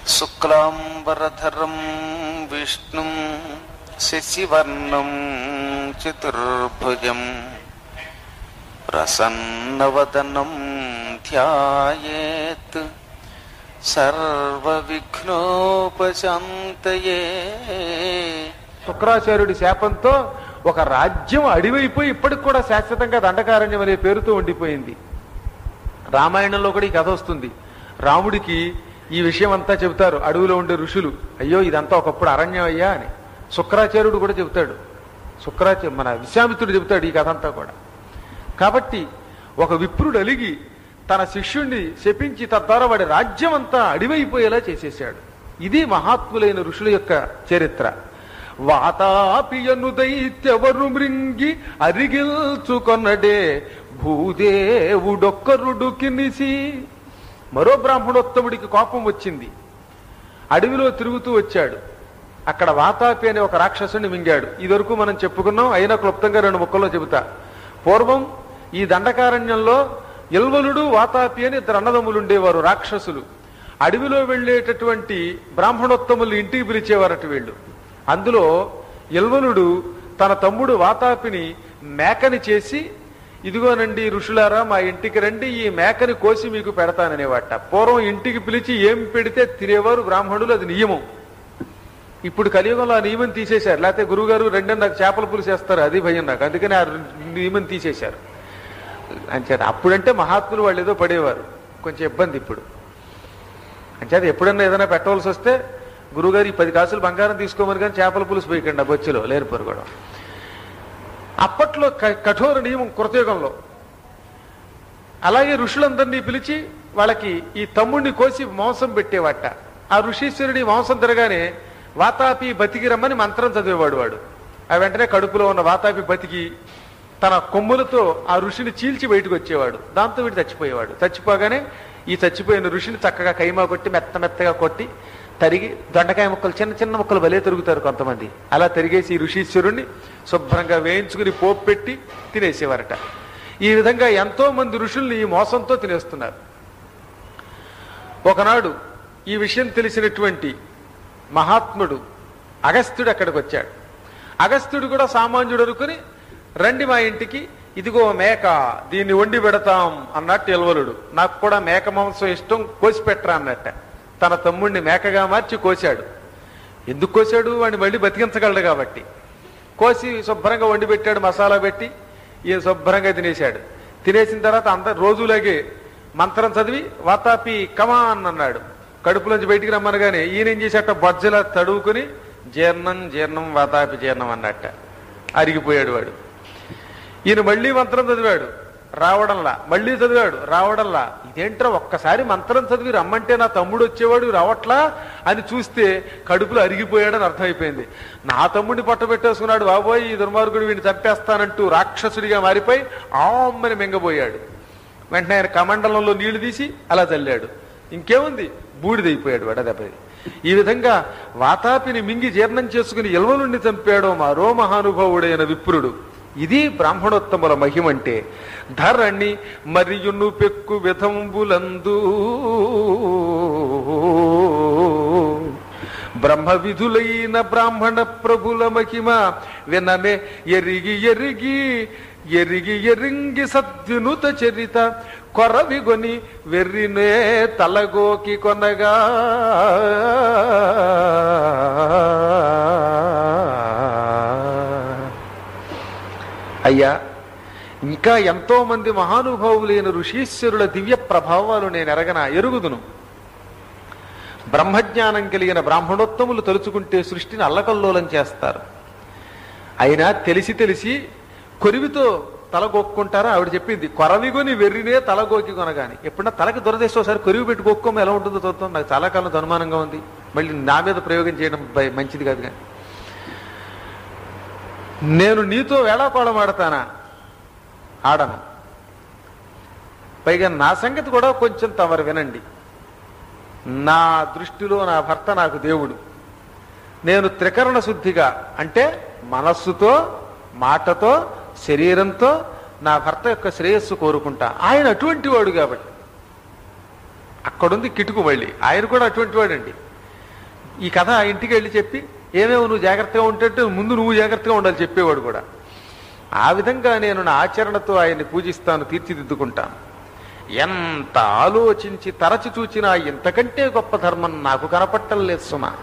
శుక్లాంబరధరం విష్ణుం శశివర్ణం చతుర్భుజం ప్రసన్నవదనం ధ్యాయేత్ సర్వవిఘ్నోపశాంతయే శుక్రాచార్యుడి శాపంతో ఒక రాజ్యం అడివైపోయి ఇప్పటికి కూడా శాశ్వతంగా దండకారణ్యం అనే పేరుతో ఉండిపోయింది రామాయణంలో కూడా ఈ కథ వస్తుంది రాముడికి ఈ విషయం అంతా చెబుతారు అడవిలో ఉండే ఋషులు అయ్యో ఇదంతా ఒకప్పుడు అరణ్యం అయ్యా అని శుక్రాచార్యుడు కూడా చెబుతాడు శుక్రాచార్య మన విశ్వామిత్రుడు చెబుతాడు ఈ కథ అంతా కూడా కాబట్టి ఒక విప్రుడు అలిగి తన శిష్యుణ్ణి శపించి తద్వారా వాడి రాజ్యం అంతా అడివైపోయేలా చేసేసాడు ఇది మహాత్ములైన ఋషుల యొక్క చరిత్ర వాతాపియను దైత్యవరు మృంగి అరిగిల్చుకొన్నడే భూదేవుడొక్కరుడు కినిసి మరో బ్రాహ్మణోత్తముడికి కోపం వచ్చింది అడవిలో తిరుగుతూ వచ్చాడు అక్కడ వాతాపి అనే ఒక రాక్షసుని మింగాడు ఇదివరకు మనం చెప్పుకున్నాం అయినా క్లుప్తంగా రెండు ముక్కల్లో చెబుతా పూర్వం ఈ దండకారణ్యంలో ఇల్వలుడు వాతాపి అని ఇద్దరు అన్నదమ్ములు ఉండేవారు రాక్షసులు అడవిలో వెళ్ళేటటువంటి బ్రాహ్మణోత్తములు ఇంటికి పిలిచేవారట వీళ్ళు అందులో ఇల్వలుడు తన తమ్ముడు వాతాపిని మేకని చేసి ఇదిగోనండి ఋషులారా మా ఇంటికి రండి ఈ మేకని కోసి మీకు పెడతాననేవాట పూర్వం ఇంటికి పిలిచి ఏం పెడితే తినేవారు బ్రాహ్మణులు అది నియమం ఇప్పుడు కలియుగంలో ఆ నియమం తీసేశారు లేకపోతే గురువుగారు రెండని నాకు చేపల పులుసు వేస్తారు అది భయం నాకు అందుకని ఆ నియమం తీసేశారు అంచేత అప్పుడంటే మహాత్ములు వాళ్ళు ఏదో పడేవారు కొంచెం ఇబ్బంది ఇప్పుడు అంచేత ఎప్పుడన్నా ఏదైనా పెట్టవలసి వస్తే గురువుగారు ఈ పది కాసులు బంగారం తీసుకోమని కానీ చేపల పులుసు పోయకండి ఆ బొచ్చులో లేని పొరగడం అప్పట్లో క- కఠోర నియమం కృతయుగంలో అలాగే ఋషులందరినీ పిలిచి వాళ్ళకి ఈ తమ్ముడిని కోసి మాంసం పెట్టేవాట ఆ ఋషీశ్వరుడి మాంసం తిరగానే వాతాపి బతికి రమ్మని మంత్రం చదివేవాడు వాడు ఆ వెంటనే కడుపులో ఉన్న వాతాపి బతికి తన కొమ్ములతో ఆ ఋషిని చీల్చి బయటకు వచ్చేవాడు దాంతో వీడు చచ్చిపోయేవాడు చచ్చిపోగానే ఈ చచ్చిపోయిన ఋషిని చక్కగా కైమా కొట్టి మెత్త మెత్తగా కొట్టి తరిగి దొండకాయ ముక్కలు చిన్న చిన్న ముక్కలు భలే తిరుగుతారు కొంతమంది అలా తిరిగేసి ఈ ఋషీశ్వరుణ్ణి శుభ్రంగా వేయించుకుని పోపు పెట్టి తినేసేవారట ఈ విధంగా ఎంతో మంది ఋషుల్ని ఈ మోసంతో తినేస్తున్నారు ఒకనాడు ఈ విషయం తెలిసినటువంటి మహాత్ముడు అగస్త్యుడు అక్కడికి వచ్చాడు అగస్త్యుడు కూడా సామాన్యుడు అనుకుని రండి మా ఇంటికి ఇదిగో మేక దీన్ని వండి పెడతాం అన్నట్టు ఎల్వలుడు నాకు కూడా మేక మాంసం ఇష్టం కోసి పెట్టరా అన్నట్ట తన తమ్ముడిని మేకగా మార్చి కోశాడు ఎందుకు కోశాడు వాడిని మళ్ళీ బతికించగలడు కాబట్టి కోసి శుభ్రంగా వండి పెట్టాడు మసాలా పెట్టి ఈయన శుభ్రంగా తినేశాడు తినేసిన తర్వాత అందరు రోజులాగే మంత్రం చదివి వాతాపి కమాన్ అన్నాడు కడుపులోంచి బయటికి రమ్మనగానే ఈయన ఏం చేశాట బొజ్జలా తడువుకుని జీర్ణం జీర్ణం వాతాపి జీర్ణం అన్నట్ట అరిగిపోయాడు వాడు ఈయన మళ్ళీ మంత్రం చదివాడు రావడంలా మళ్ళీ చదివాడు రావడంలా ఇదేంట్రా ఒక్కసారి మంత్రం చదివి రమ్మంటే నా తమ్ముడు వచ్చేవాడు రావట్లా అని చూస్తే కడుపులో అరిగిపోయాడని అర్థమైపోయింది నా తమ్ముడిని పట్టబెట్టేసుకున్నాడు బాబోయ్ ఈ దుర్మార్గుడు వీడిని చంపేస్తానంటూ రాక్షసుడిగా మారిపోయి ఆమ్మని మింగబోయాడు వెంటనే ఆయన కమండలంలో నీళ్లు తీసి అలా చల్లాడు ఇంకేముంది బూడిదైపోయాడు వాడు దెబ్బది ఈ విధంగా వాతాపిని మింగి జీర్ణం చేసుకుని ఎల్వలుండి చంపాడో మరో మహానుభావుడైన విప్రుడు ఇది బ్రాహ్మణోత్తముల మహిమంటే ధరణి మరియును పెక్కు విధంబులందు బ్రహ్మ విధులైన బ్రాహ్మణ ప్రభుల మహిమ వినమే ఎరిగి ఎరిగి ఎరిగి ఎరింగి సద్వినుత చరిత కొరవిగొని వెర్రినే తలగోకి కొనగా అయ్యా ఇంకా ఎంతో మంది మహానుభావులైన ఋషీశ్వరుల దివ్య ప్రభావాలు నేను ఎరగన ఎరుగుదును బ్రహ్మజ్ఞానం కలిగిన బ్రాహ్మణోత్తములు తలుచుకుంటే సృష్టిని అల్లకల్లోలం చేస్తారు అయినా తెలిసి తెలిసి కొరివితో తలగొక్కుంటారా ఆవిడ చెప్పింది కొరవిగొని వెర్రినే తలగోకి కొనగాని ఎప్పుడన్నా తలకి దురదేశం ఒకసారి కొరివి పెట్టి గొక్కోమ ఎలా ఉంటుందో చూద్దాం నాకు చాలా కాలం అనుమానంగా ఉంది మళ్ళీ నా మీద ప్రయోగం చేయడం బై- మంచిది కాదు కానీ నేను నీతో వేళాకోళం ఆడతానా ఆడను పైగా నా సంగతి కూడా కొంచెం తమరు వినండి నా దృష్టిలో నా భర్త నాకు దేవుడు నేను త్రికరణ శుద్ధిగా అంటే మనస్సుతో మాటతో శరీరంతో నా భర్త యొక్క శ్రేయస్సు కోరుకుంటా ఆయన అటువంటి వాడు కాబట్టి అక్కడుంది కిటుకు మళ్ళీ ఆయన కూడా అటువంటి వాడండి ఈ కథ ఇంటికి వెళ్ళి చెప్పి ఏమేమో నువ్వు జాగ్రత్తగా ఉంటే ముందు నువ్వు జాగ్రత్తగా ఉండాలి చెప్పేవాడు కూడా ఆ విధంగా నేను నా ఆచరణతో ఆయన్ని పూజిస్తాను తీర్చిదిద్దుకుంటాను ఎంత ఆలోచించి తరచి చూచినా ఇంతకంటే గొప్ప ధర్మం నాకు కనపట్టం లేదు సుమా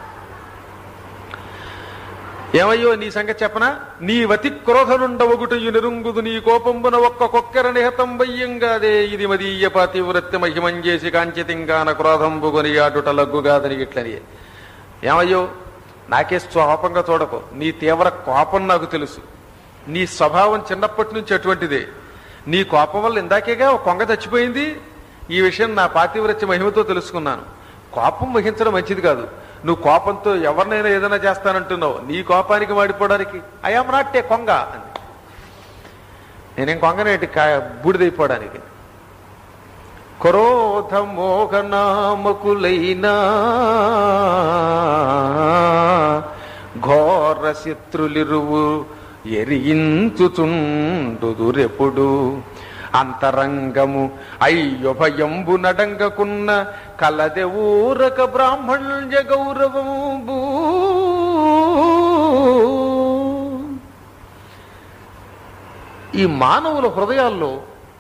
ఏమయ్యో నీ సంగతి చెప్పనా నీ వతి క్రోధనుండవగుటయు నిరుంగుదు నీ కోపంబున ఒక్క కొక్కెర నిహతం వయ్యంగాదే ఇది మదీయ పాతివృత్తి మహిమం చేసి కాంచితింగాన క్రోధంబు కొని ఆటుట లగ్గుగాదని ఇట్లని ఏమయ్యో నాకే స్వకోపంగా చూడకు నీ తీవ్ర కోపం నాకు తెలుసు నీ స్వభావం చిన్నప్పటి నుంచి అటువంటిదే నీ కోపం వల్ల ఇందాకేగా ఒక కొంగ చచ్చిపోయింది ఈ విషయం నా పాతివ్రత్య మహిమతో తెలుసుకున్నాను కోపం వహించడం మంచిది కాదు నువ్వు కోపంతో ఎవరినైనా ఏదైనా చేస్తానంటున్నావు నీ కోపానికి వాడిపోవడానికి ఐఆమ్ నాట్ ఏ కొంగ అంది నేనేం కొంగనేటి కా బూడిదైపోవడానికి క్రోధ మోహనామకులైనా ఘోర శత్రులిరువు ఎరియించుచుండుదురెప్పుడు అంతరంగము అయ్యొభయంబు నడంగకున్న కలదె ఊరక బ్రాహ్మణ్య గౌరవంబు ఈ మానవుల హృదయాల్లో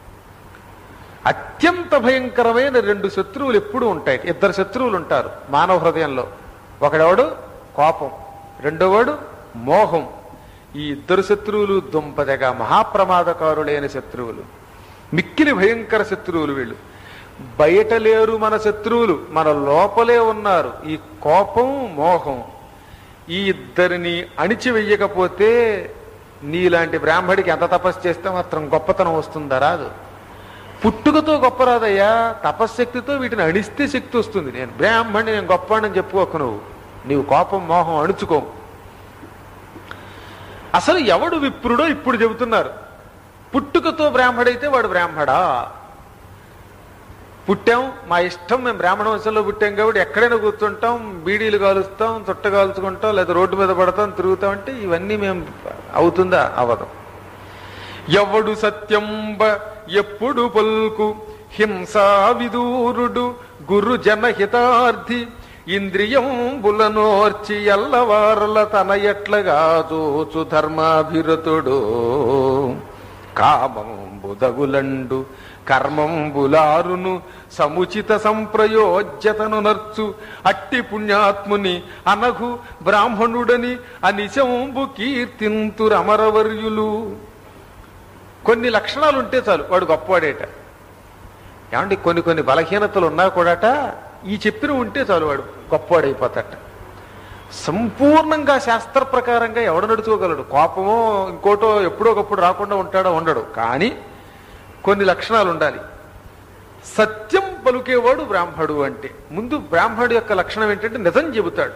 అత్యంత భయంకరమైన రెండు శత్రువులు ఎప్పుడూ ఉంటాయి ఇద్దరు శత్రువులు ఉంటారు మానవ హృదయంలో ఒకడెవడు కోపం రెండోవాడు మోహం ఈ ఇద్దరు శత్రువులు దుంపదగా మహాప్రమాదకారులైన శత్రువులు మిక్కిలి భయంకర శత్రువులు వీళ్ళు బయట లేరు మన శత్రువులు మన లోపలే ఉన్నారు ఈ కోపం మోహం ఈ ఇద్దరిని అణిచివెయ్యకపోతే నీలాంటి బ్రాహ్మడికి ఎంత తపస్సు చేస్తే మాత్రం గొప్పతనం వస్తుందా రాదు పుట్టుకతో గొప్ప రాదయ్యా తపశ్శక్తితో వీటిని అణిస్తే శక్తి వస్తుంది నేను బ్రాహ్మణి నేను గొప్పవాడిని చెప్పుకోకు నువ్వు నీవు కోపం మోహం అణుచుకో అసలు ఎవడు విప్రుడో ఇప్పుడు చెబుతున్నారు పుట్టుకతో బ్రాహ్మడైతే వాడు బ్రాహ్మడా పుట్టాం మా ఇష్టం మేము బ్రాహ్మణ వంశంలో పుట్టాం కాబట్టి ఎక్కడైనా కూర్చుంటాం బీడీలు కాలుస్తాం చుట్ట కాల్చుకుంటాం లేదా రోడ్డు మీద పడతాం తిరుగుతాం అంటే ఇవన్నీ మేము అవుతుందా అవదు ఎవడు సత్యంబ ఎప్పుడు పల్కు హింసా విదూరుడు గురు జనహితార్థి ఇంద్రియంబులనోర్చి ఎల్లవారల తన ఎట్లగా దోచు ధర్మాభిరతుడు కామంబుదగులండు కర్మంబులారును సముచిత సంప్రయోజ్యతను నర్చు అట్టి పుణ్యాత్ముని అనఘు బ్రాహ్మణుడని అనిశంబు కీర్తింతురమరవర్యులు కొన్ని లక్షణాలు ఉంటే చాలు వాడు గొప్పవాడేట ఏమండి కొన్ని కొన్ని బలహీనతలు ఉన్నా కూడాట ఈ చెప్పిన ఉంటే చాలు వాడు గొప్పవాడైపోతాట సంపూర్ణంగా శాస్త్ర ప్రకారంగా ఎవడు నడుచుకోగలడు కోపమో ఇంకోటో ఎప్పుడో ఒకప్పుడు రాకుండా ఉంటాడో ఉండడు కానీ కొన్ని లక్షణాలు ఉండాలి సత్యం పలుకేవాడు బ్రాహ్మడు అంటే ముందు బ్రాహ్మడు యొక్క లక్షణం ఏంటంటే నిజం చెబుతాడు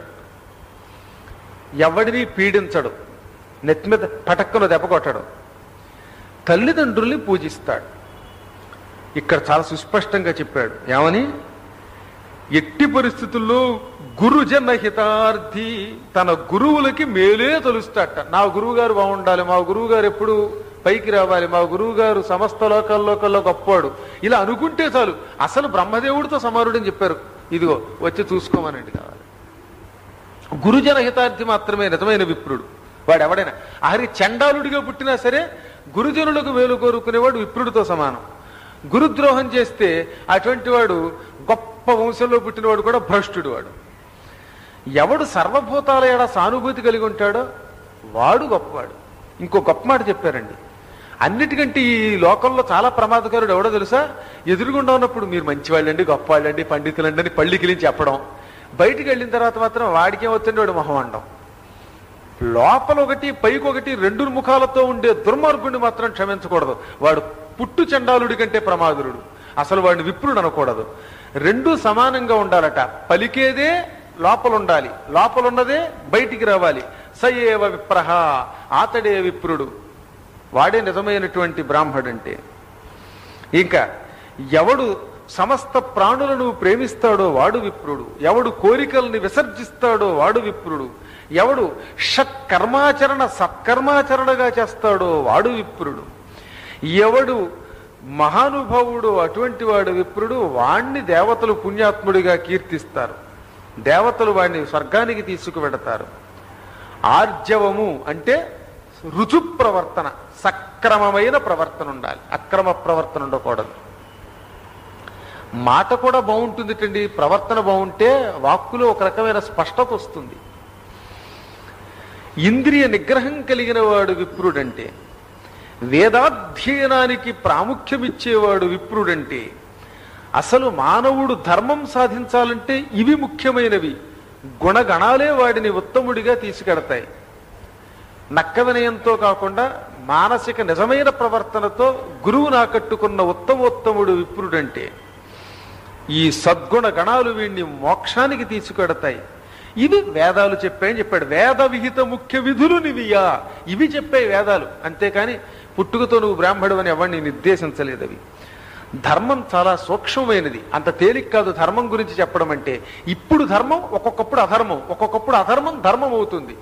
ఎవడిని పీడించడు నెత్తి మీద పటక్కను దెబ్బ కొట్టడు తల్లిదండ్రుల్ని పూజిస్తాడు ఇక్కడ చాలా సుస్పష్టంగా చెప్పాడు ఏమని ఎట్టి పరిస్థితుల్లో గురుజన హితార్థి తన గురువులకి మేలే తలుస్తాట నా గురువు గారు బాగుండాలి మా గురువు గారు ఎప్పుడు పైకి రావాలి మా గురువు గారు సమస్త లోకాల్లోకల్లో గొప్పవాడు ఇలా అనుకుంటే చాలు అసలు బ్రహ్మదేవుడితో సమానుడని చెప్పారు ఇదిగో వచ్చి చూసుకోమనండి కావాలి గురుజన హితార్థి మాత్రమే నిజమైన విప్రుడు వాడు ఎవడైనా ఆరి చండాలుడిగా పుట్టినా సరే గురుజనులకు మేలు కోరుకునేవాడు విప్రుడితో సమానం గురుద్రోహం చేస్తే అటువంటి వాడు గొప్ప వంశంలో పుట్టినవాడు కూడా భ్రష్టుడు వాడు ఎవడు సర్వభూతాల ఎడ సానుభూతి కలిగి ఉంటాడో వాడు గొప్పవాడు ఇంకో గొప్ప మాట చెప్పారండి అన్నిటికంటే ఈ లోకంలో చాలా ప్రమాదకరుడు ఎవడో తెలుసా ఎదురుగుండా ఉన్నప్పుడు మీరు మంచివాళ్ళండి గొప్పవాళ్ళండి పండితులండి అని పళ్ళికిలించి చెప్పడం బయటికి వెళ్ళిన తర్వాత మాత్రం వాడికి ఏమవుతుంది వాడు మొహం అండం లోపల ఒకటి పైకి ఒకటి రెండు ముఖాలతో ఉండే దుర్మార్గుడిని మాత్రం క్షమించకూడదు వాడు పుట్టు చండాలుడి కంటే ప్రమాదురుడు అసలు వాడిని విప్రుడు అనకూడదు రెండు సమానంగా ఉండాలట పలికేదే లోపల ఉండాలి లోపల ఉన్నదే బయటికి రావాలి సయేవ విప్రహ ఆతడే విప్రుడు వాడే నిజమైనటువంటి బ్రాహ్మడంటే ఇంకా ఎవడు సమస్త ప్రాణులను ప్రేమిస్తాడో వాడు విప్రుడు ఎవడు కోరికల్ని విసర్జిస్తాడో వాడు విప్రుడు ఎవడు షత్కర్మాచరణ సత్కర్మాచరణగా చేస్తాడో వాడు విప్రుడు ఎవడు మహానుభావుడు అటువంటి వాడు విప్రుడు వాణ్ణి దేవతలు పుణ్యాత్ముడిగా కీర్తిస్తారు దేవతలు వాడిని స్వర్గానికి తీసుకువెడతారు ఆర్జవము అంటే రుజు ప్రవర్తన సక్రమమైన ప్రవర్తన ఉండాలి అక్రమ ప్రవర్తన ఉండకూడదు మాట కూడా బాగుంటుందిటండి ప్రవర్తన బాగుంటే వాక్కులో ఒక రకమైన స్పష్టత వస్తుంది ఇంద్రియ నిగ్రహం కలిగిన వాడు విప్రుడంటే వేదాధ్యయనానికి ప్రాముఖ్యమిచ్చేవాడు విప్రుడంటే అసలు మానవుడు ధర్మం సాధించాలంటే ఇవి ముఖ్యమైనవి గుణగణాలే వాడిని ఉత్తముడిగా తీసుకెడతాయి నక్క వినయంతో కాకుండా మానసిక నిజమైన ప్రవర్తనతో గురువు నాకట్టుకున్న ఉత్తమోత్తముడు విప్రుడంటే ఈ సద్గుణ గణాలు వీడిని మోక్షానికి తీసుకెడతాయి ఇవి వేదాలు చెప్పాయని చెప్పాడు వేద విహిత ముఖ్య విధులు నివియా ఇవి చెప్పాయి వేదాలు అంతేకాని పుట్టుకతో నువ్వు బ్రాహ్మడు అని ఎవరిని నిర్దేశించలేదు అవి ధర్మం చాలా సూక్ష్మమైనది అంత తేలిక కాదు ధర్మం గురించి చెప్పడం అంటే ఇప్పుడు ధర్మం ఒక్కొక్కప్పుడు అధర్మం ఒక్కొక్కప్పుడు అధర్మం ధర్మం అవుతుంది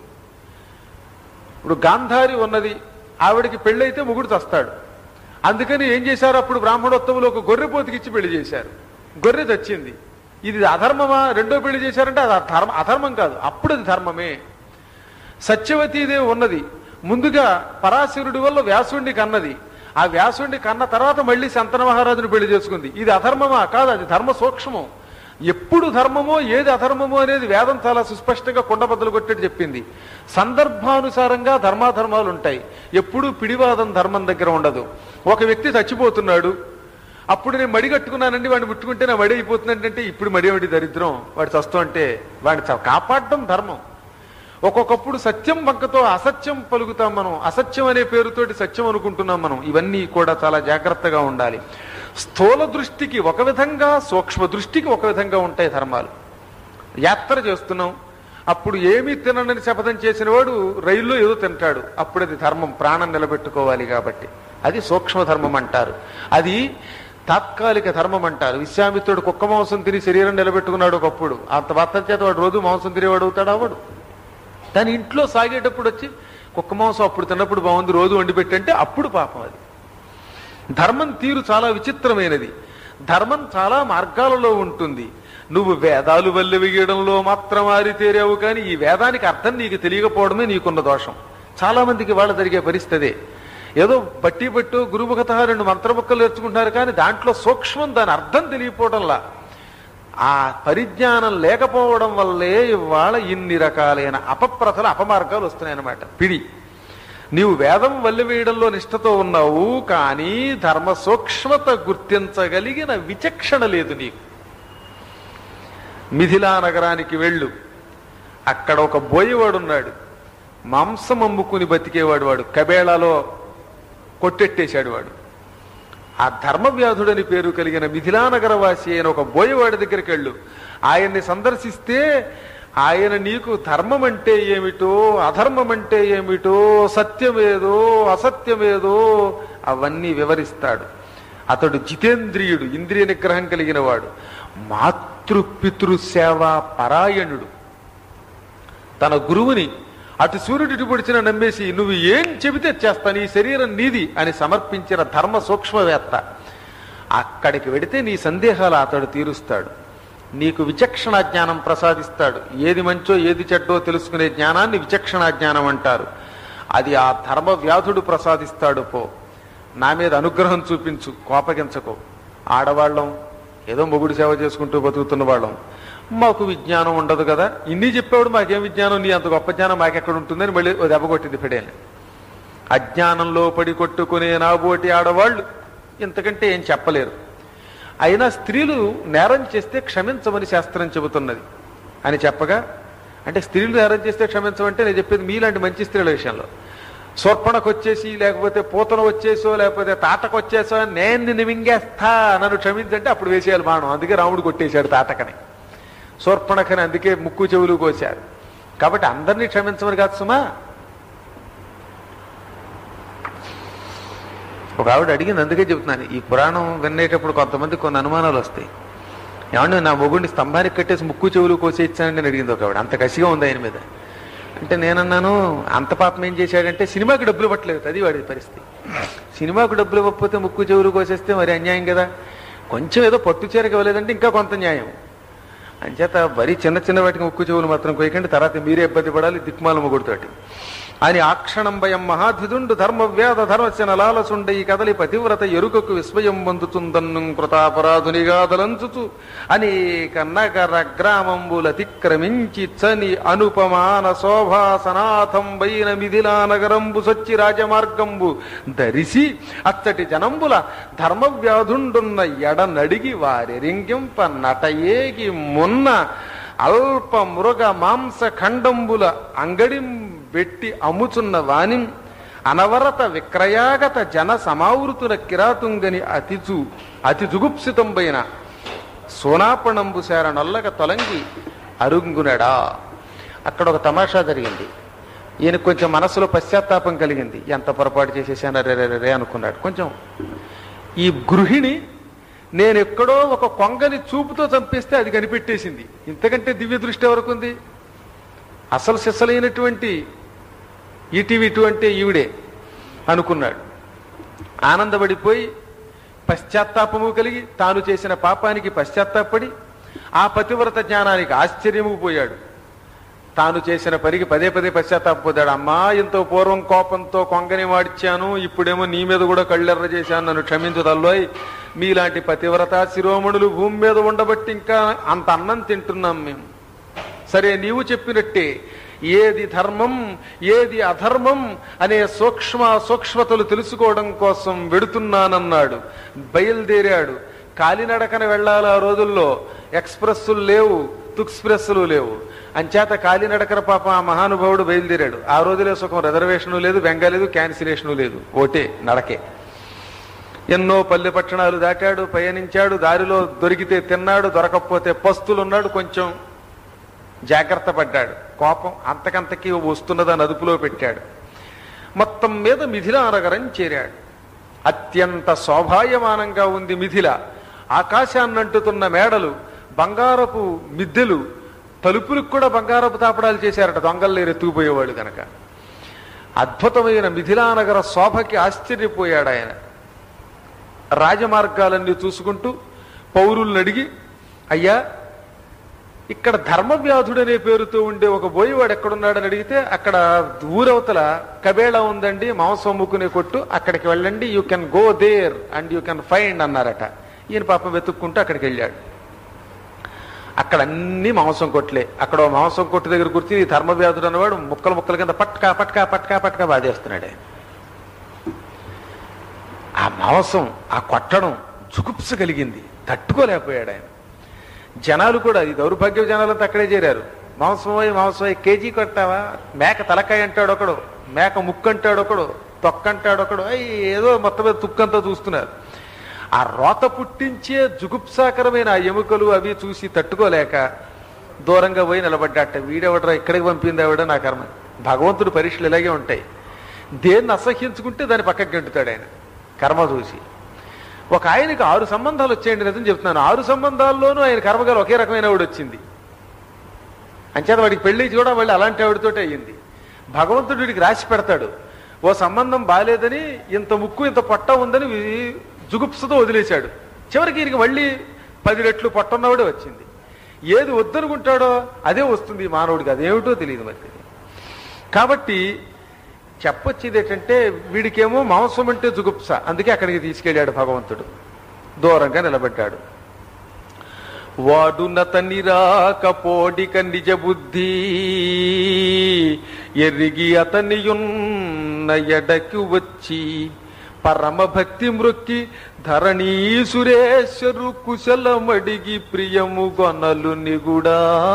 ఇప్పుడు గాంధారి ఉన్నది ఆవిడకి పెళ్ళైతే ముగుడు చస్తాడు అందుకని ఏం చేశారు అప్పుడు బ్రాహ్మణోత్తములు ఒక గొర్రె పోతికిచ్చి పెళ్లి చేశారు గొర్రె చచ్చింది ఇది అధర్మమా రెండో పెళ్లి చేశారంటే అది ధర్మ అధర్మం కాదు అప్పుడు అది ధర్మమే సత్యవతీదేవి ఉన్నది ముందుగా పరాశరుడి వల్ల వ్యాసుడిని కన్నది ఆ వ్యాసుడిని కన్న తర్వాత మళ్ళీ శంతన మహారాజుని పెళ్లి చేసుకుంది ఇది అధర్మమా కాదు అది ధర్మ సూక్ష్మం ఎప్పుడు ధర్మమో ఏది అధర్మమో అనేది వేదం చాలా సుస్పష్టంగా కుండబద్దలు కొట్టేట్టు చెప్పింది సందర్భానుసారంగా ధర్మాధర్మాలు ఉంటాయి ఎప్పుడూ పిడివాదం ధర్మం దగ్గర ఉండదు ఒక వ్యక్తి చచ్చిపోతున్నాడు అప్పుడు నేను మడి కట్టుకున్నానండి వాడిని ముట్టుకుంటే నా మడి అయిపోతుందంటే ఇప్పుడు మడి వాడి దరిద్రం వాడు చస్తూ అంటే వాడిని చ- కాపాడడం ధర్మం ఒక్కొక్కప్పుడు సత్యం వంకతో అసత్యం పలుకుతాం మనం అసత్యం అనే పేరుతోటి సత్యం అనుకుంటున్నాం మనం ఇవన్నీ కూడా చాలా జాగ్రత్తగా ఉండాలి స్థూల దృష్టికి ఒక విధంగా సూక్ష్మ దృష్టికి ఒక విధంగా ఉంటాయి ధర్మాలు యాత్ర చేస్తున్నాం అప్పుడు ఏమీ తిననని శపథం చేసిన వాడు రైల్లో ఏదో తింటాడు అప్పుడు అది ధర్మం ప్రాణం నిలబెట్టుకోవాలి కాబట్టి అది సూక్ష్మ ధర్మం అంటారు అది తాత్కాలిక ధర్మం అంటారు విశ్వామిత్రుడు కుక్క మాంసం తిని శరీరం నిలబెట్టుకున్నాడు ఒకప్పుడు అంత భర్త చేత వాడు రోజు మాంసం తినేవాడు అవుతాడు అవడు దాని ఇంట్లో సాగేటప్పుడు వచ్చి కుక్క మాంసం అప్పుడు తిన్నప్పుడు బాగుంది రోజు వండి పెట్టంటే అప్పుడు పాపం అది ధర్మం తీరు చాలా విచిత్రమైనది ధర్మం చాలా మార్గాలలో ఉంటుంది నువ్వు వేదాలు వల్లి వేయడంలో మాత్రం ఆరితేరావు కానీ ఈ వేదానికి అర్థం నీకు తెలియకపోవడమే నీకున్న దోషం చాలా మందికి వాళ్ళ జరిగే పరిస్థితే ఏదో బట్టి పట్టు గురుముఖత రెండు మంత్రముక్కలు నేర్చుకుంటున్నారు కానీ దాంట్లో సూక్ష్మం దాని అర్థం తెలియపోవడంలా ఆ పరిజ్ఞానం లేకపోవడం వల్లే ఇవాళ ఇన్ని రకాలైన అపప్రథల అపమార్గాలు వస్తున్నాయన్నమాట పిడి నీవు వేదం వల్లి వేయడంలో నిష్ఠతో ఉన్నావు కానీ ధర్మ సూక్ష్మత గుర్తించగలిగిన విచక్షణ లేదు నీకు మిథిలా నగరానికి వెళ్ళు అక్కడ ఒక బోయేవాడున్నాడు మాంసం అమ్ముకుని బతికేవాడు వాడు కబేళాలో కొట్టెట్టేశాడు వాడు ఆ ధర్మవ్యాధుడని పేరు కలిగిన మిథిలానగర వాసి అయిన ఒక బోయవాడి దగ్గరికి వెళ్ళు ఆయన్ని సందర్శిస్తే ఆయన నీకు ధర్మం అంటే ఏమిటో అధర్మం అంటే ఏమిటో సత్యమేదో అసత్యమేదో అవన్నీ వివరిస్తాడు అతడు జితేంద్రియుడు ఇంద్రియ నిగ్రహం కలిగిన వాడు మాతృపితృ సేవా పరాయణుడు తన గురువుని అటు సూర్యుడు ఇటు పొడిచిన నమ్మేసి నువ్వు ఏం చెబితే చేస్తాను ఈ శరీరం నీది అని సమర్పించిన ధర్మ సూక్ష్మవేత్త అక్కడికి వెడితే నీ సందేహాలు అతడు తీరుస్తాడు నీకు విచక్షణ జ్ఞానం ప్రసాదిస్తాడు ఏది మంచో ఏది చెడ్డో తెలుసుకునే జ్ఞానాన్ని విచక్షణ జ్ఞానం అంటారు అది ఆ ధర్మ వ్యాధుడు ప్రసాదిస్తాడు పో నా మీద అనుగ్రహం చూపించు కోపగించకు ఆడవాళ్ళం ఏదో మొగుడు సేవ చేసుకుంటూ బతుకుతున్న వాళ్ళం మాకు విజ్ఞానం ఉండదు కదా ఇన్ని చెప్పేవాడు మాకేం విజ్ఞానం నీ అంత గొప్ప జ్ఞానం మాకెక్కడ ఉంటుందని మళ్ళీ ఓ దెబ్బ కొట్టింది ఫిడేని అజ్ఞానంలో పడి కొట్టుకునే నాబోటి ఆడవాళ్ళు ఇంతకంటే ఏం చెప్పలేరు అయినా స్త్రీలు నేరం చేస్తే క్షమించమని శాస్త్రం చెబుతున్నది అని చెప్పగా అంటే స్త్రీలు నేరం చేస్తే క్షమించమంటే నేను చెప్పేది మీలాంటి మంచి స్త్రీల విషయంలో సోర్పణకు వచ్చేసి లేకపోతే పూతన వచ్చేసో లేకపోతే తాటకు వచ్చేసో నేను నిన్ను మింగేస్తా నన్ను క్షమించంటే అప్పుడు వేసేయాలి బాణం అందుకే రాముడు కొట్టేశాడు తాటకని సోర్పణకని అందుకే ముక్కు చెవులు కోశారు కాబట్టి అందరినీ క్షమించమని కాదు సుమా ఒక ఆవిడ అడిగింది అందుకే చెబుతున్నాను ఈ పురాణం వినేటప్పుడు కొంతమంది కొన్ని అనుమానాలు వస్తాయి ఏమంటే నా మొగుడిని స్తంభానికి కట్టేసి ముక్కు చెవులు కోసేచ్చానని నేను అడిగింది ఒక ఆవిడ అంత కసిగా ఉంది ఆయన మీద అంటే నేనన్నాను అంత పాపం ఏం చేశాడంటే సినిమాకి డబ్బులు ఇవ్వట్లేదు అది వాడి పరిస్థితి సినిమాకు డబ్బులు ఇవ్వకపోతే ముక్కు చెవులు కోసేస్తే మరి అన్యాయం కదా కొంచెం ఏదో పట్టు చీరకి ఇవ్వలేదంటే ఇంకా కొంత న్యాయం అంచేత వరి చిన్న చిన్న వాటికి ముక్కు చెవులు మాత్రం కొయ్యకండి తర్వాత మీరే ఇబ్బంది పడాలి దిక్మాల ముగుడుతోటి అని ఆక్షణం భయం మహాద్విదుండు ధర్మ వ్యాధ ధర్మశన లాలసుండ ఈ కదలి పతివ్రత ఎరుకకు విస్మయం పొందుతుందన్ను కృతాపరాధునిగా దలంచుచు అనేక నగర గ్రామంబులతిక్రమించి చని అనుపమాన శోభా సనాథంబైన మిథిలా నగరంబు సొచ్చి రాజమార్గంబు ధరిసి అచ్చటి జనంబుల ధర్మవ్యాధుండున్న ఎడనడిగి వారి రింగింప నటయేగి మున్న అల్ప మృగ మాంస ఖండంబుల అంగడిం పెట్టి అమ్ముచున్న వాణిం అనవరత విక్రయాగత జన సమావృతుల కిరాతుంగని అతిజు అతి జుగుప్సితంబైన సోనాపణంబు శార నల్లగ తొలంగి అరుంగునడా అక్కడ ఒక తమాషా జరిగింది ఈయన కొంచెం మనసులో పశ్చాత్తాపం కలిగింది ఎంత పొరపాటు చేసేసాను రే రే రే రే అనుకున్నాడు కొంచెం ఈ గృహిణి నేను ఎక్కడో ఒక కొంగని చూపుతో చంపేస్తే అది కనిపెట్టేసింది ఇంతకంటే దివ్య దృష్టి ఎవరికి ఉంది అసలు సిసలైనటువంటి ఈటీవీ ఇటువంటి ఈవిడే అనుకున్నాడు ఆనందపడిపోయి పశ్చాత్తాపము కలిగి తాను చేసిన పాపానికి పశ్చాత్తాపడి ఆ పతివ్రత జ్ఞానానికి ఆశ్చర్యము పోయాడు తాను చేసిన పనికి పదే పదే పశ్చాత్తాపపోతాడు అమ్మా ఇంత పూర్వం కోపంతో కొంగని వాడిచ్చాను ఇప్పుడేమో నీ మీద కూడా కళ్ళెర్ర చేశాను నన్ను క్షమించు తల్లోయ్ మీలాంటి పతివ్రత శిరోమణులు భూమి మీద ఉండబట్టి ఇంకా అంత అన్నం తింటున్నాం మేము సరే నీవు చెప్పినట్టే ఏది ధర్మం ఏది అధర్మం అనే సూక్ష్మ సూక్ష్మతలు తెలుసుకోవడం కోసం వెడుతున్నానన్నాడు బయలుదేరాడు కాలినడకన వెళ్ళాలి ఆ రోజుల్లో ఎక్స్ప్రెస్సులు లేవు తుక్స్ప్రెస్సులు లేవు అంచేత కాలినడకన పాప ఆ మహానుభావుడు బయలుదేరాడు ఆ రోజులే సుఖం రిజర్వేషను లేదు బెంగ లేదు క్యాన్సిలేషను లేదు ఓటే నడకే ఎన్నో పల్లె పట్టణాలు దాటాడు పయనించాడు దారిలో దొరికితే తిన్నాడు దొరకకపోతే పస్తులున్నాడు కొంచెం జాగ్రత్త పడ్డాడు కోపం అంతకంతకి వస్తున్నదని అదుపులో పెట్టాడు మొత్తం మీద మిథిలా నగరం చేరాడు అత్యంత శోభాయమానంగా ఉంది మిథిల ఆకాశాన్నంటుతున్న మేడలు బంగారపు మిద్దెలు తలుపులకు కూడా బంగారపు తాపడాలు చేశారట దొంగలు లేరు ఎత్తుకుపోయేవాళ్ళు కనుక అద్భుతమైన మిథిలానగర శోభకి ఆశ్చర్యపోయాడు ఆయన రాజమార్గాలన్నీ చూసుకుంటూ పౌరుల్ని అడిగి అయ్యా ఇక్కడ ధర్మవ్యాధుడు అనే పేరుతో ఉండే ఒక బోయివాడు ఎక్కడున్నాడని అడిగితే అక్కడ ఊరవతల కబేళ ఉందండి మాంసం అమ్ముకునే కొట్టు అక్కడికి వెళ్ళండి you can go there and you can find అన్నారట ఈయన పాపం వెతుక్కుంటూ అక్కడికి వెళ్ళాడు అక్కడ అన్ని మాంసం కొట్లే అక్కడ ఓ మాంసం కొట్టు దగ్గర కూర్చుని ఈ ధర్మవ్యాధుడు అన్నవాడు ముక్కలు ముక్కల కింద పట్కా పట్కా పట్కా పట్కా బాధేస్తున్నాడు ఆయన. ఆ మాంసం ఆ కొట్టడం జుగుప్స కలిగింది తట్టుకోలేకపోయాడు ఆయన జనాలు కూడా ఈ దౌర్భాగ్య జనాలంతా అక్కడే చేరారు మాంసమై మాంసమై కేజీ కొట్టావా మేక తలకాయ అంటాడు ఒకడు మేక ముక్కు అంటాడు ఒకడు తొక్క అంటాడు ఒకడు అయ్ ఏదో మొత్తం మీద తుక్కంతా చూస్తున్నారు ఆ రోత పుట్టించే జుగుప్సాకరమైన ఆ ఎముకలు అవి చూసి తట్టుకోలేక దూరంగా పోయి నిలబడ్డాట వీడెవడరా ఇక్కడికి పంపింది ఆవిడ నా కర్మ భగవంతుడు పరీక్షలు ఇలాగే ఉంటాయి దేన్ని అసహ్యించుకుంటే దాన్ని పక్కకి గంటుతాడు ఆయన కర్మ చూసి ఒక ఆయనకి ఆరు సంబంధాలు వచ్చాయండి నిజం చెప్తున్నాను ఆరు సంబంధాల్లోనూ ఆయన కర్మగారు ఒకే రకమైన ఆవిడ వచ్చింది అంచేత వాడికి పెళ్లి కూడా వాళ్ళు అలాంటి ఆవిడతోటే అయ్యింది భగవంతుడు వీడికి రాసి పెడతాడు ఓ సంబంధం బాలేదని ఇంత ముక్కు ఇంత పొట్ట ఉందని వి- జుగుప్సతో వదిలేశాడు చివరికి ఈయనకి మళ్ళీ పది రెట్లు పొట్టన్నవాడే వచ్చింది ఏది వద్దనుకుంటాడో అదే వస్తుంది ఈ మానవుడికి అదేమిటో తెలియదు మరి కాబట్టి చెప్పొచ్చేది ఏంటంటే వీడికేమో మాంసం అంటే జుగుప్స అందుకే అక్కడికి తీసుకెళ్ళాడు భగవంతుడు దూరంగా నిలబడ్డాడు వాడునతని రాకపోడిక నిజ బుద్ధి ఎరిగి అతనియున్న ఎడకి వచ్చి పరమ భక్తి మృక్కి ధరణీ సురేశ్వరు కుశలమడిగి ప్రియము గొనలు నిగుడా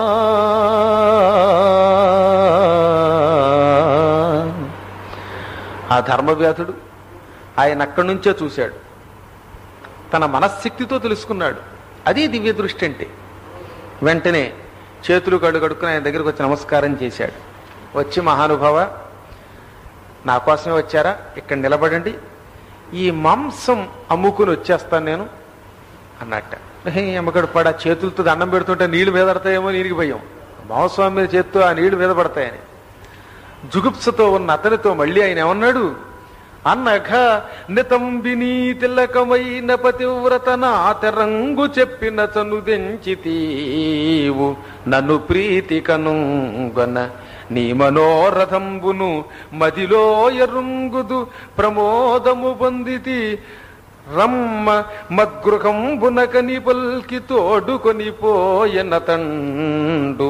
ఆ ధర్మవ్యాధుడు ఆయన అక్కడి నుంచే చూశాడు తన మనశ్శక్తితో తెలుసుకున్నాడు అది దివ్య దృష్టి అంటే వెంటనే చేతులు కడు కడుక్కుని ఆయన దగ్గరకు వచ్చి నమస్కారం చేశాడు వచ్చి మహానుభావ నా కోసమే వచ్చారా ఇక్కడ నిలబడండి ఈ మాంసం అమ్ముకుని వచ్చేస్తాను నేను అన్నట్ట "హే, అమ్మగడు పడ చేతులతో దండం పెడుతుంటే నీళ్లు మీద పడతాయేమో నీరికి భయం మాంసం మీద చేత్తో ఆ నీళ్లు మీద పడతాయని జుగుప్సతో ఉన్న అతనితో మళ్ళీ ఆయన ఏమన్నాడు అనఘ నితంబినీ తిలకమైన పతివ్రత నాతరంగు చెప్పిన చనుదెంచితీవు నన్ను ప్రీతి కనుగొన నీ మనోరథంబును మదిలో ఎరుంగుదు ప్రమోదము పొందితి రమ్మ మద్గృహంబునకని పల్కి తోడుకొని పోయన తండు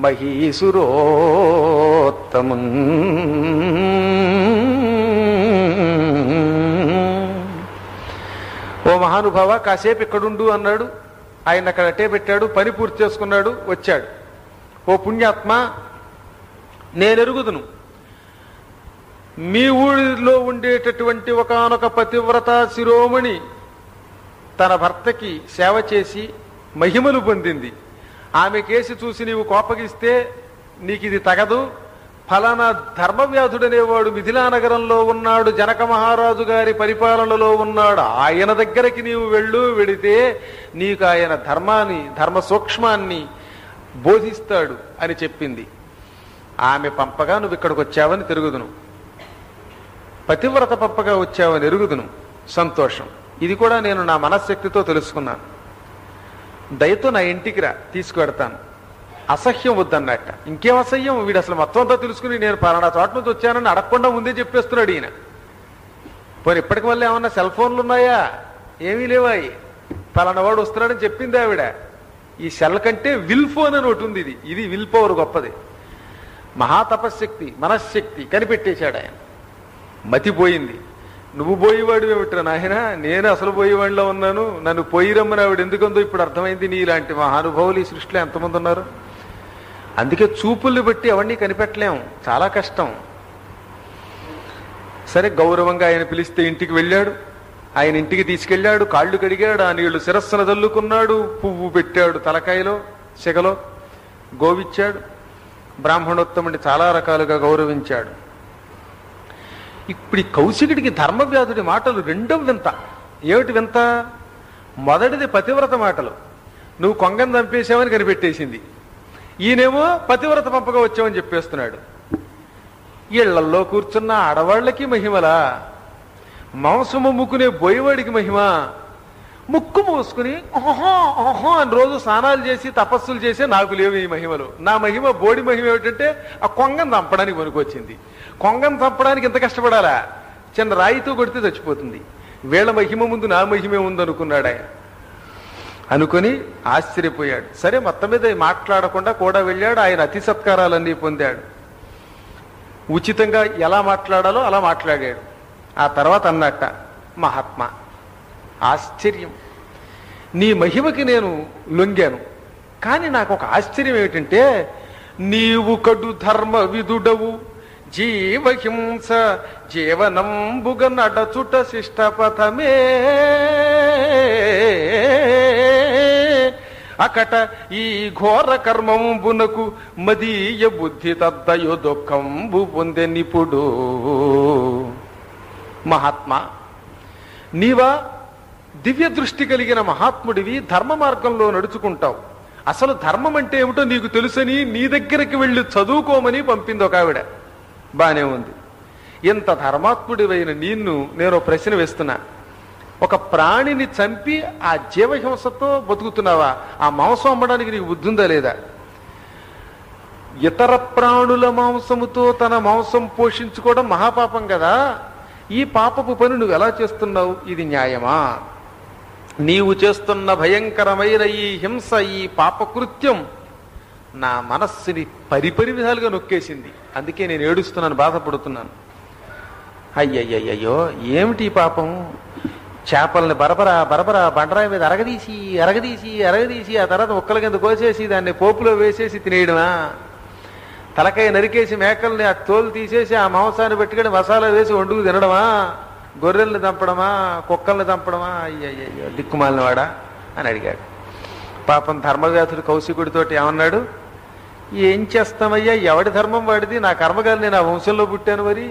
మహీసురోత్తమున్ ఓ మహానుభావ కాసేపు ఇక్కడుండు అన్నాడు ఆయన అక్కడ అట్టే పెట్టాడు పని పూర్తి చేసుకున్నాడు వచ్చాడు ఓ పుణ్యాత్మ నేనెరుగుదును మీ ఊరిలో ఉండేటటువంటి ఒకానొక పతివ్రత శిరోమణి తన భర్తకి సేవ చేసి మహిమలు పొందింది ఆమె కేసి చూసి నీవు కోపగిస్తే నీకు ఇది తగదు ఫలానా ధర్మవ్యాధుడనేవాడు మిథిలా నగరంలో ఉన్నాడు జనక మహారాజు గారి పరిపాలనలో ఉన్నాడు ఆయన దగ్గరికి నీవు వెళ్ళు వెడితే నీకు ఆయన ధర్మాన్ని ధర్మ సూక్ష్మాన్ని బోధిస్తాడు అని చెప్పింది ఆమె పంపగా నువ్వు ఇక్కడికి వచ్చావని తిరుగుదును పతివ్రత పప్పగా వచ్చావని ఎరుగుదును సంతోషం ఇది కూడా నేను నా మనశ్శక్తితో తెలుసుకున్నాను దయతో నా ఇంటికి రా తీసుకువెడతాను అసహ్యం వద్దన్నట్ట ఇంకేం అసహ్యం వీడు అసలు మొత్తం అంతా తెలుసుకుని నేను పలానా చోట నుంచి వచ్చానని అడగకుండా ముందే చెప్పేస్తున్నాడు ఈయన పోనీ ఇప్పటికి వల్ల ఏమన్నా సెల్ ఫోన్లు ఉన్నాయా ఏమీ లేవాయి పలానా వాడు వస్తున్నాడని చెప్పింది ఆవిడ ఈ సెల్ కంటే విల్ ఫోన్ అని ఒకటి ఉంది ఇది ఇది విల్ పవర్ గొప్పది మహాతపశక్తి మనశ్శక్తి కనిపెట్టేశాడు ఆయన మతిపోయింది నువ్వు పోయేవాడు ఏమిట్రా నాయన నేను అసలు పోయేవాడిలో ఉన్నాను నన్ను పోయి రమ్మని ఆవిడ ఎందుకుందో ఇప్పుడు అర్థమైంది నీ ఇలాంటి మహానుభావులు ఈ సృష్టిలో ఎంతమంది ఉన్నారు అందుకే చూపుల్ని బట్టి ఎవరిని కనిపెట్టలేం చాలా కష్టం సరే గౌరవంగా ఆయన పిలిస్తే ఇంటికి వెళ్ళాడు ఆయన ఇంటికి తీసుకెళ్ళాడు కాళ్ళు కడిగాడు ఆ నీళ్లు శిరస్సున చల్లుకున్నాడు పువ్వు పెట్టాడు తలకాయలో సెగలో గోవిచ్చాడు బ్రాహ్మణోత్తముని చాలా రకాలుగా గౌరవించాడు ఇప్పుడు ఈ కౌశికుడికి ధర్మవ్యాధుడి మాటలు రెండవ వింత ఏమిటి వింత మొదటిది పతివ్రత మాటలు నువ్వు కొంగను చంపేశావని కనిపెట్టేసింది ఈయనేమో పతివ్రత పంపగా వచ్చావని చెప్పేస్తున్నాడు ఇళ్లల్లో కూర్చున్న ఆడవాళ్ళకి మహిమలా మాంసము ముక్కునే బోయేవాడికి మహిమ ముక్కు మూసుకుని ఓహో ఓహో అని రోజు స్నానాలు చేసి తపస్సులు చేసి నాకు లేవు ఈ మహిమలు నా మహిమ బోడి మహిమ ఏమిటంటే ఆ కొంగను చంపడానికి పనికొచ్చింది కొంగను చంపడానికి ఎంత కష్టపడాలా చిన్న రాయితో కొడితే చచ్చిపోతుంది వీళ్ళ మహిమ ముందు నా మహిమే ఉందనుకున్నాడు ఆయన అనుకొని ఆశ్చర్యపోయాడు సరే మొత్తం మీద మాట్లాడకుండా కూడా వెళ్ళాడు ఆయన అతి సత్కారాలన్నీ పొందాడు ఉచితంగా ఎలా మాట్లాడాలో అలా మాట్లాడాడు ఆ తర్వాత అన్నట్ట మహాత్మా ఆశ్చర్యం నీ మహిమకి నేను లొంగాను కానీ నాకు ఒక ఆశ్చర్యం ఏమిటంటే నీవు కడు ధర్మ విదుడవు జీవహింస జీవనంబుగ నడచుట శిష్టపథమే అకట ఈ ఘోర కర్మంబునకు మదీయ బుద్ధి తద్దయో దుఃఖంబు పొందె నిపుడు మహాత్మా నీవా దివ్య దృష్టి కలిగిన మహాత్ముడివి ధర్మ మార్గంలో నడుచుకుంటావు అసలు ధర్మం అంటే ఏమిటో నీకు తెలుసని నీ దగ్గరికి వెళ్ళి చదువుకోమని పంపింది ఒక ఆవిడ బానే ఉంది ఇంత ధర్మాత్ముడివైన నిన్ను నేను ఒక ప్రశ్న వేస్తున్నా ఒక ప్రాణిని చంపి ఆ జీవహింసతో బతుకుతున్నావా ఆ మాంసం అమ్మడానికి నీకు బుద్ధి ఉందా లేదా ఇతర ప్రాణుల మాంసముతో తన మాంసం పోషించుకోవడం మహాపాపం కదా ఈ పాపపు పని నువ్వు ఎలా చేస్తున్నావు ఇది న్యాయమా నీవు చేస్తున్న భయంకరమైన ఈ హింస ఈ పాపకృత్యం నా మనస్సుని పరిపరి విధాలుగా నొక్కేసింది అందుకే నేను ఏడుస్తున్నాను బాధపడుతున్నాను అయ్యయ్యయ్యో ఏమిటి ఈ పాపం చేపల్ని బరబరా బరబరా బండరాయి మీద అరగదీసి అరగదీసి అరగదీసి ఆ తర్వాత ముక్కల కింద కోసేసి దాన్ని పోపులో వేసేసి తినేయడమా తలకాయ నరికేసి మేకల్ని ఆ తోలు తీసేసి ఆ మాంసాన్ని పెట్టుకొని మసాలా వేసి వండుకు తినడమా గొర్రెల్ని చంపడమా కుక్కల్ని చంపడమా అయ్యయ్యో దిక్కుమాలినవాడా అని అడిగాడు పాపం ధర్మవ్యాధుడు కౌశికుడితోటి ఏమన్నాడు ఏం చేస్తామయ్యా ఎవడి ధర్మం వాడిది నా కర్మగాలి నేను ఆ వంశంలో పుట్టాను మరి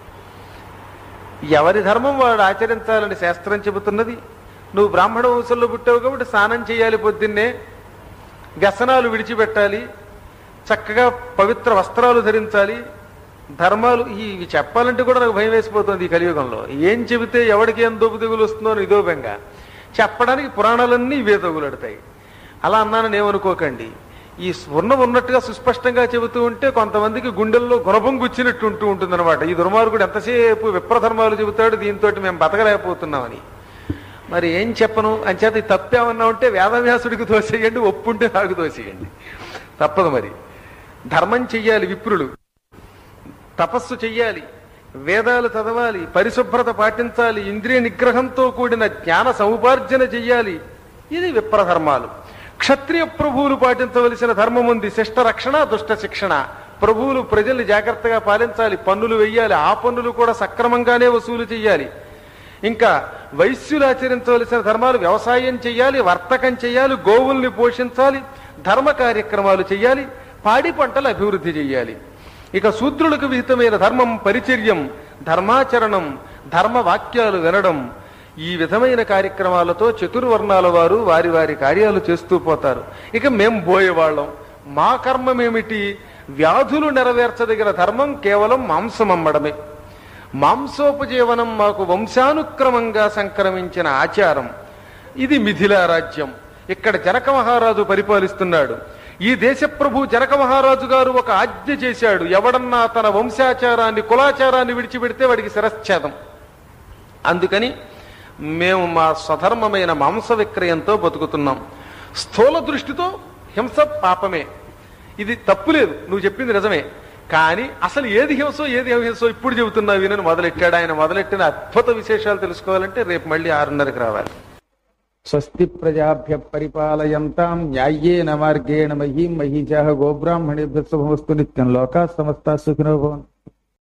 ఎవరి ధర్మం వాడు ఆచరించాలని శాస్త్రం చెబుతున్నది నువ్వు బ్రాహ్మణ వంశంలో పుట్టావు కాబట్టి స్నానం చేయాలి పొద్దున్నే వ్యసనాలు విడిచిపెట్టాలి చక్కగా పవిత్ర వస్త్రాలు ధరించాలి ధర్మాలు ఈ- ఇవి చెప్పాలంటే కూడా నాకు భయం వేసిపోతుంది ఈ కలియుగంలో ఏం చెబితే ఎవడికి ఏం దోపు దిగులు వస్తుందో అని ఇదో బెంగ చెప్పడానికి పురాణాలన్నీ ఇవే తగులడతాయి అలా అన్నానని ఏమనుకోకండి ఈ స్వర్ణం ఉన్నట్టుగా సుస్పష్టంగా చెబుతూ ఉంటే కొంతమందికి గుండెల్లో గుణభం గుచ్చినట్టు ఉంటూ ఉంటుంది ఈ దుర్మార్గుడు ఎంతసేపు విప్రధర్మాలు చెబుతాడు దీంతో మేము బతకలేకపోతున్నామని మరి ఏం చెప్పను అంచేత ఇది తప్పేమన్నా ఉంటే వేదవ్యాసుడికి తోసేయండి ఒప్పుంటే నాకు తోసేయండి తప్పదు మరి ధర్మం చెయ్యాలి విప్రులు తపస్సు చెయ్యాలి వేదాలు చదవాలి పరిశుభ్రత పాటించాలి ఇంద్రియ నిగ్రహంతో కూడిన జ్ఞాన సముపార్జన చెయ్యాలి ఇది విప్రధర్మాలు క్షత్రియ ప్రభువులు పాటించవలసిన ధర్మం ఉంది శిష్ట రక్షణ దుష్ట శిక్షణ ప్రభువులు ప్రజల్ని జాగ్రత్తగా పాలించాలి పన్నులు వెయ్యాలి ఆ పన్నులు కూడా సక్రమంగానే వసూలు చెయ్యాలి ఇంకా వైశ్యులు ఆచరించవలసిన ధర్మాలు వ్యవసాయం చెయ్యాలి వర్తకం చెయ్యాలి గోవుల్ని పోషించాలి ధర్మ కార్యక్రమాలు చెయ్యాలి పాడి పంటలు అభివృద్ధి చెయ్యాలి ఇక శూద్రులకు విహితమైన ధర్మం పరిచర్యం ధర్మాచరణం ధర్మ వాక్యాలు వినడం ఈ విధమైన కార్యక్రమాలతో చతుర్వర్ణాల వారు వారి వారి కార్యాలు చేస్తూ పోతారు ఇక మేం పోయేవాళ్ళం మా కర్మమేమిటి వ్యాధులు నెరవేర్చదగిన ధర్మం కేవలం మాంసం అమ్మడమే మాంసోపజీవనం మాకు వంశానుక్రమంగా సంక్రమించిన ఆచారం ఇది మిథిలా రాజ్యం ఇక్కడ జనక మహారాజు పరిపాలిస్తున్నాడు ఈ దేశ ప్రభు జనక మహారాజు గారు ఒక ఆజ్ఞ చేశాడు ఎవడన్నా తన వంశాచారాన్ని కులాచారాన్ని విడిచిపెడితే వాడికి శిరశ్ఛేదం అందుకని మేము మా స్వధర్మమైన మాంస విక్రయంతో బతుకుతున్నాం స్థూల దృష్టితో హింస పాపమే ఇది తప్పులేదు నువ్వు చెప్పింది నిజమే కానీ అసలు ఏది హింసో ఏది హింసో ఇప్పుడు చెబుతున్నావు వినని మొదలెట్టాడు ఆయన మొదలెట్టిన అద్భుత విశేషాలు తెలుసుకోవాలంటే రేపు మళ్ళీ ఆరున్నరకి రావాలి స్వస్తి ప్రజాభ్య పరిపాలయంతాం న్యాయేన మార్గేణ మహీం మహీజాహ గోబ్రాహ్మణేభ్య శుభమస్తు నిత్యం లోకా సమస్త సుఖినో భవంతు